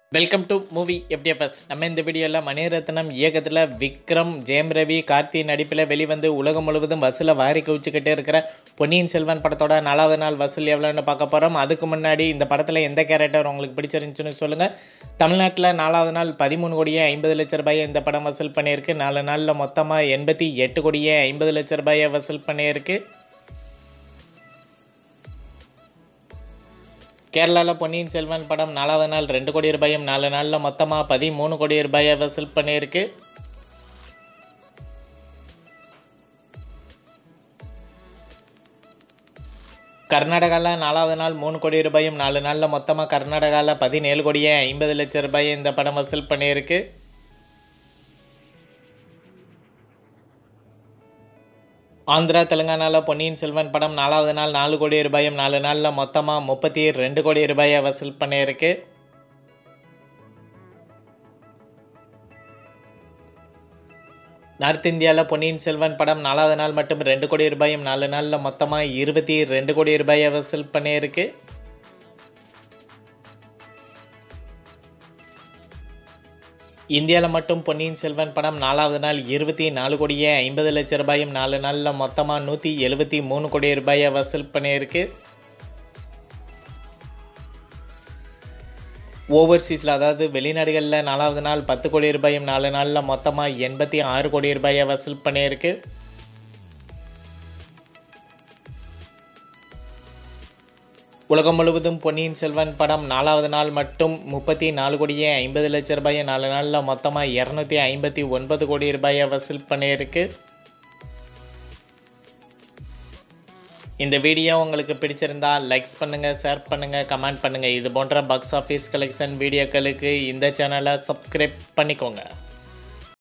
welcome to movie FDFS நம்ம இந்த வீடியோவில் மணிரத்னம் இயக்கத்தில் விக்ரம் ஜெயம் ரவி கார்த்தி நடிப்பில் வெளிவந்து உலகம் முழுவதும் வசூலை வாரி குவிச்சுக்கிட்டே இருக்கிற பொன்னியின் செல்வன் படத்தோட நாலாவது நாள் வசூல் எவ்வளோன்னு பார்க்க போகிறோம் அதுக்கு முன்னாடி இந்த படத்தில் எந்த கேரக்டர் உங்களுக்கு பிடிச்சிருந்துச்சுன்னு சொல்லுங்கள் தமிழ்நாட்டில் நாலாவது நாள் பதிமூணு கோடியே ஐம்பது லட்ச ரூபாயை இந்த படம் வசூல் பண்ணியிருக்கு நாலு நாளில் மொத்தமாக எண்பத்தி எட்டு கோடியே ஐம்பது லட்ச ரூபாயை வசூல் பண்ணியிருக்கு கேரளாவில் பொன்னியின் செல்வன் படம் நாலாவது நாள் ரெண்டு கோடி ரூபாயும் நாலு நாளில் மொத்தமாக பதிமூணு கோடி ரூபாயை வசூல் பண்ணியிருக்கு கர்நாடகாவில் நாலாவது நாள் மூணு கோடி ரூபாயும் நாலு நாளில் மொத்தமாக கர்நாடகாவில் பதினேழு கோடியே ஐம்பது லட்சம் ரூபாயை இந்த படம் வசூல் பண்ணியிருக்கு ஆந்திரா தெலுங்கானாவில் பொன்னியின் செல்வன் படம் நாலாவது நாள் நாலு கோடி ரூபாயும் நாலு நாளில் மொத்தமாக முப்பத்தி ரெண்டு கோடி ரூபாயை வசூல் பண்ணியிருக்கு நார்த் இந்தியாவில் பொன்னியின் செல்வன் படம் நாலாவது நாள் மட்டும் ரெண்டு கோடி ரூபாயும் நாலு நாளில் மொத்தமாக இருபத்தி ரெண்டு கோடி ரூபாயை வசூல் பண்ணியிருக்கு இந்தியாவில் மட்டும் பொன்னியின் செல்வன் படம் நாலாவது நாள் இருபத்தி நாலு கோடியே ஐம்பது லட்ச ரூபாயும் நாலு நாளில் மொத்தமாக நூற்றி எழுபத்தி மூணு கோடி ரூபாயை வசூல் பண்ணியிருக்கு ஓவர்சீஸில் அதாவது வெளிநாடுகளில் நாலாவது நாள் பத்து கோடி ரூபாயும் நாலு நாளில் மொத்தமாக எண்பத்தி ஆறு கோடி ரூபாயை வசூல் பண்ணியிருக்கு உலகம் முழுவதும் பொன்னியின் செல்வன் படம் நாலாவது நாள் மட்டும் முப்பத்தி நாலு கோடியே ஐம்பது லட்ச ரூபாயை நாலு நாளில் மொத்தமாக இரநூத்தி ஐம்பத்தி ஒன்பது கோடி ரூபாயை வசூல் பண்ணியிருக்கு இந்த வீடியோ உங்களுக்கு பிடிச்சிருந்தா லைக்ஸ் பண்ணுங்கள் ஷேர் பண்ணுங்கள் கமெண்ட் பண்ணுங்கள் இது போன்ற பாக்ஸ் ஆஃபீஸ் கலெக்ஷன் வீடியோக்களுக்கு இந்த சேனலை சப்ஸ்கிரைப் பண்ணிக்கோங்க